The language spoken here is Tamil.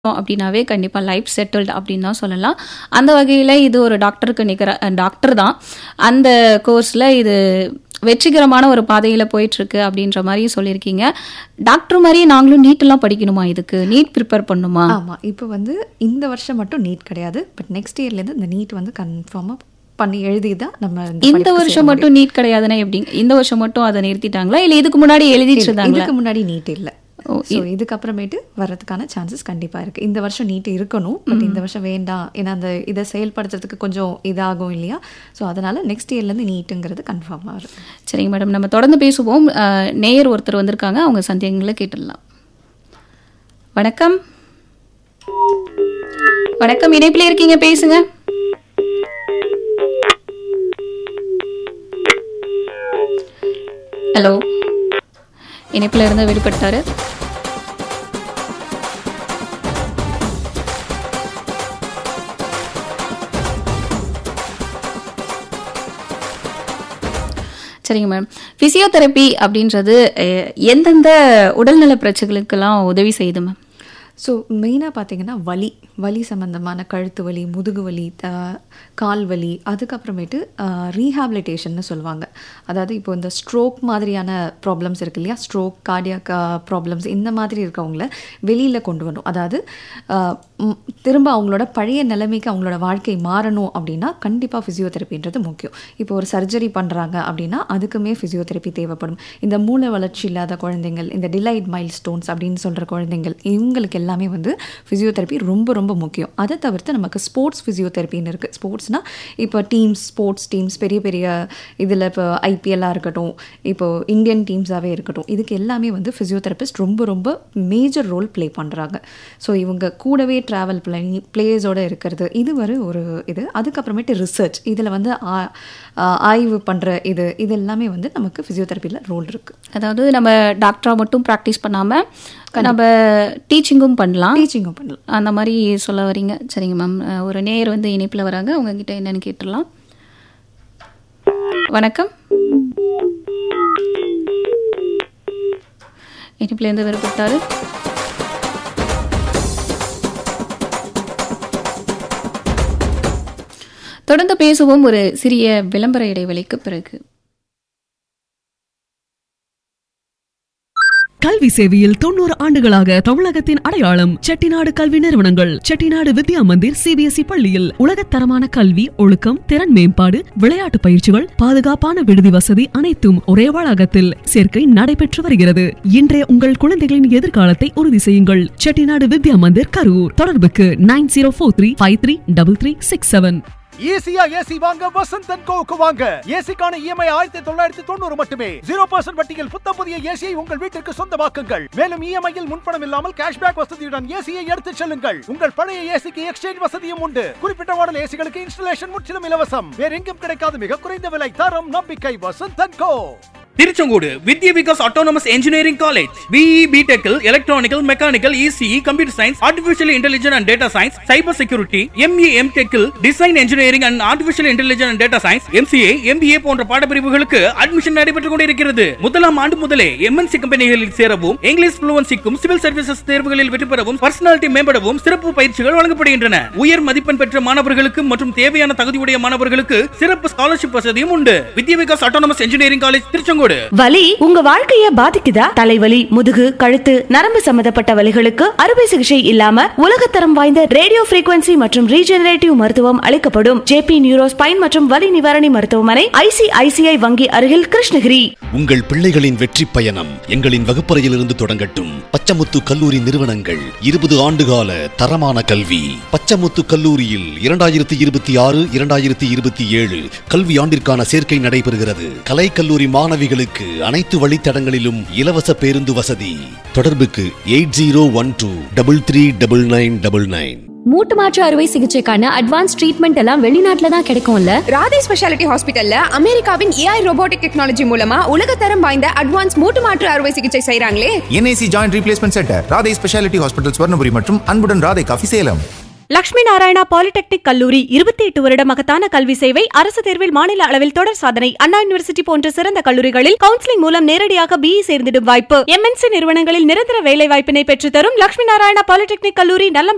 அப்படின்னாவே கண்டிப்பா லைஃப் செட்டில்டு அப்படின்னு தான் சொல்லலாம் அந்த வகையில இது ஒரு டாக்டருக்கு நிகர டாக்டர் தான் அந்த கோர்ஸ்ல இது வெற்றிகரமான ஒரு பாதையில போயிட்டு இருக்கு அப்படின்ற மாதிரி சொல்லியிருக்கீங்க டாக்டர் மாதிரி நாங்களும் நீட் எல்லாம் படிக்கணுமா இதுக்கு நீட் ப்ரிப்பேர் பண்ணுமா ஆமா இப்போ வந்து இந்த வருஷம் மட்டும் நீட் கிடையாது பட் நெக்ஸ்ட் இயர்லேருந்து இந்த நீட் வந்து கன்ஃபார்மாக பண்ணி எழுதி தான் நம்ம இந்த இந்த படிப்புக்கு வருஷம் மட்டும் நீட் கிடையாதுன்னா எப்படி இந்த வருஷம் மட்டும் அதை நிறுத்திட்டாங்களா இல்ல இதுக்கு முன்னாடி எழுதிட்டு சேர முடியும். இருந்தாங்களா இதுக்கு முன்னாடி நீட் இல்லை ஸோ இதுக்கப்புறமேட்டு வர்றதுக்கான சான்சஸ் கண்டிப்பா இருக்கு இந்த வருஷம் நீட் இருக்கணும் பட் இந்த வருஷம் வேண்டாம் ஏன்னா அந்த இதை செயல்படுத்துறதுக்கு கொஞ்சம் இதாகும் இல்லையா ஸோ அதனால நெக்ஸ்ட் இயர்லேருந்து நீட்டுங்கிறது கன்ஃபார்மாக இருக்கும் சரிங்க மேடம் நம்ம தொடர்ந்து பேசுவோம் அஹ், நேயர் ஒருத்தர் வந்திருக்காங்க அவங்க சந்தேகங்களை கேட்டுடலாம் வணக்கம் வணக்கம் இணைப்பில் இருக்கீங்க பேசுங்க ஹலோ இணைப்பில் இருந்து விடுபட்டாரு சரிங்க மேம் ஃபிசியோதெரப்பி அப்படின்றது அஹ், எந்தெந்த உடல்நல பிரச்சனைகளுக்கெல்லாம் உதவி செய்யுது மேம் ஸோ மெயினாக பார்த்தீங்கன்னா வலி வலி சம்மந்தமான கழுத்து வலி முதுகு வலி த- கால் வலி அதுக்கப்புறமேட்டு ரீஹாபிலிட்டேஷன்னு சொல்லுவாங்க அதாவது இப்போ இந்த ஸ்ட்ரோக் மாதிரியான ப்ராப்ளம்ஸ் இருக்கு இல்லையா ஸ்ட்ரோக் கார்டியாக் ப்ராப்ளம்ஸ் இந்த மாதிரி இருக்கவங்கள வெளியில் கொண்டு வரணும் அதாவது ஆஹ், ம், திரும்ப அவங்களோட பழைய நிலைமைக்கு அவங்களோட வாழ்க்கை மாறணும் அப்படின்னா கண்டிப்பாக ஃபிசியோதெரப்பின்றது முக்கியம் இப்போ ஒரு சர்ஜரி பண்ணுறாங்க அப்படின்னா அதுக்குமே ஃபிசியோதெரப்பி தேவைப்படும் இந்த மூளை வளர்ச்சி இல்லாத குழந்தைங்கள் இந்த டிலைட் மைல் ஸ்டோன்ஸ் அப்படின்னு சொல்கிற குழந்தைங்கள் இவங்களுக்கு எல்லாமே வந்து ஃபிசியோதெரப்பி ரொம்ப ரொம்ப முக்கியம் அதை தவிர்த்து நமக்கு ஸ்போர்ட்ஸ் ஃபிசியோதெரப்பின்னு இருக்குது ஸ்போர்ட்ஸ்னால் இப்போ டீம்ஸ் ஸ்போர்ட்ஸ் டீம்ஸ் பெரிய பெரிய இதில் இப்போ ஐபிஎல்லாக இருக்கட்டும் இப்போ இந்தியன் டீம்ஸாகவே இருக்கட்டும் இதுக்கு எல்லாமே வந்து ஃபிசியோதெரபிஸ்ட் ரொம்ப ரொம்ப மேஜர் ரோல் ப்ளே பண்ணுறாங்க ஸோ இவங்க கூடவே ட்ராவல் பண்ணி பிளேயர்ஸோட இருக்கிறது இது ஒரு ஒரு இது அதுக்கப்புறமேட்டு ரிசர்ச் இதில் வந்து ஆ- ஆ- ஆய்வு பண்ணுற இது இது எல்லாமே வந்து நமக்கு ஃபிசியோதெரப்பியில் ரோல் இருக்குது அதாவது நம்ம டாக்டரா மட்டும் ப்ராக்டிஸ் பண்ணாம நம்ம டீச்சிங்கும் பண்ணலாம் டீச்சிங்கும் பண்ணலாம் அந்த மாதிரி சொல்ல வரீங்க சரிங்க மேம் அஹ், ஒரு நேயர் வந்து இணைப்பில் வராங்க அவங்க கிட்ட என்னன்னு கேட்டுடலாம் வணக்கம் இணைப்பில் இருந்து விருப்பத்தாரு தொடர்ந்து பேசுவோம் ஒரு சிறிய விளம்பர இடைவெளிக்கு பிறகு கல்வி சேவையில் தொண்ணூறு ஆண்டுகளாக தமிழகத்தின் அடையாளம் செட்டிநாடு கல்வி நிறுவனங்கள் செட்டிநாடு வித்யா மந்திர் சிபிஎஸ்இ பள்ளியில் உலகத்தரமான கல்வி ஒழுக்கம் திறன் மேம்பாடு விளையாட்டு பயிற்சிகள் பாதுகாப்பான விடுதி வசதி அனைத்தும் ஒரே வளாகத்தில் சேர்க்கை நடைபெற்று வருகிறது இன்றைய உங்கள் குழந்தைகளின் எதிர்காலத்தை உறுதி செய்யுங்கள் செட்டிநாடு வித்யா மந்திர் கரூர் தொடர்புக்கு nine zero four three five three double three six seven ஈஸியா ஏசி வாங்க வசந்த் அண்ட் கோவுக்கு வாங்க ஏசிக்கான இஎம்ஐ ஆயிரத்தி தொள்ளாயிரத்தி தொண்ணூறு மட்டுமே ஜீரோ பர்சன்ட் வட்டியில் புத்தம் புதிய ஏசியை உங்கள் வீட்டிற்கு சொந்தமாக்குங்கள் மேலும் இஎம்ஐயில் முன்பணம் இல்லாமல் கேஷ்பேக் வசதியுடன் ஏசியை எடுத்துச் செல்லுங்கள் உங்கள் பழைய ஏசிக்கு எக்ஸ்சேஞ்ச் வசதியும் உண்டு குறிப்பிட்ட மாடல் ஏசிகளுக்கு இன்ஸ்டலேஷன் முற்றிலும் இலவசம் வேற எங்கும் கிடைக்காத மிக குறைந்த விலை தரம் நம்பிக்கை Vasanth and co Tiruchengode Vidya Vikas autonomous engineering college BE பிடெக்கில் electrical mechanical ECE computer science artificial intelligence and data science cyber security ME M டெக்கில் design engineering and artificial intelligence and data science MCA MBA போன்ற பாடப்பிரிவுகளுக்கு அட்மிஷன் நடைபெற்றுக் கொண்டிருக்கிறது முதலாம் ஆண்டு முதலே எம்என்சி கம்பெனிகளில் சேரவும் இங்கிலீஷ் புளுவன்சிக்கும் சிவில் சர்வீசஸ் தேர்வுகளில் வெற்றி பெறவும் பர்சனாலிட்டி மேம்படவும் சிறப்பு பயிற்சிகள் வழங்கப்படுகின்றன உயர் மதிப்பெண் பெற்ற மாணவர்களுக்கு மற்றும் தேவையான தகுதியுடைய மாணவர்களுக்கு சிறப்பு ஸ்காலர்ஷிப் வசதியும் உண்டு Vidya Vikas autonomous engineering college Tiruchengode வலி உங்க வாழ்க்கைய பாதிக்குதா தலைவலி முதுகு கழுத்து நரம்பு சம்பந்தப்பட்ட வலிகளுக்கு அறுவை சிகிச்சை இல்லாம உலகத்தரம் வாய்ந்த ரேடியோ frequency மற்றும் ரீஜெனரேட்டிவ் மருத்துவம் அளிக்கப்படும் ஜேபி நியூரோ ஸ்பைன் மற்றும் வலி நிவாரணி மருத்துவமனை ஐசிஐசிஐ வங்கி அருகில் கிருஷ்ணகிரி உங்கள் பிள்ளைகளின் வெற்றி பயணம் எங்களின் வகுப்பறையிலிருந்து தொடங்கட்டும் பச்சமுத்து கல்லூரி நிறுவனங்கள் இருபது ஆண்டுகால தரமான கல்வி பச்சமுத்து கல்லூரியில் இரண்டாயிரத்தி இருபத்தி ஆறு இரண்டாயிரத்தி இருபத்தி ஏழு கல்வி ஆண்டிற்கான சேர்க்கை நடைபெறுகிறது கலை கல்லூரி மாணவிகளுக்கு அனைத்து வழித்தடங்களிலும் இலவச பேருந்து வசதி தொடர்புக்கு eight zero one two double three double nine double nine மூட்டு மாற்று அறுவை சிகிச்சைக்கான அட்வான்ஸ் ட்ரீட்மெண்ட் எல்லாம் வெளிநாட்டுல தான் கிடைக்கும்ல ராதே ஸ்பெஷாலிட்டி ஹாஸ்பிட்டல்ல அமெரிக்காவின் ஏஐ ரோபோட்டிக் டெக்னாலஜி மூலமா உலகத்தரம் வாய்ந்த அட்வான்ஸ் மூட்டு மாற்று அறுவை சிகிச்சை செய்றாங்களே NIC joint replacement centre Radhai speciality hospital Swarnapuri மற்றும் அன்புடன் ராதை காஃபி சேலம் லட்சுமி நாராயணா பாலிடெக்னிக் கல்லூரி இருபத்தி எட்டு வருட மகத்தான கல்வி சேவை அரசு தேர்வில் மாநில அளவில் தொடர் சாதனை அண்ணா யூனிவர்சிட்டி போன்ற சிறந்த கல்லூரிகளில் கவுன்சிலிங் மூலம் நேரடியாக பிஇ சேர்ந்திடும் வாய்ப்பு எம்என்சி நிறுவனங்களில் நிரந்தர வேலை வாய்ப்பினை பெற்றுத்தரும் லட்சுமி நாராயணா பாலிடெக்னிக் கல்லூரி நல்லம்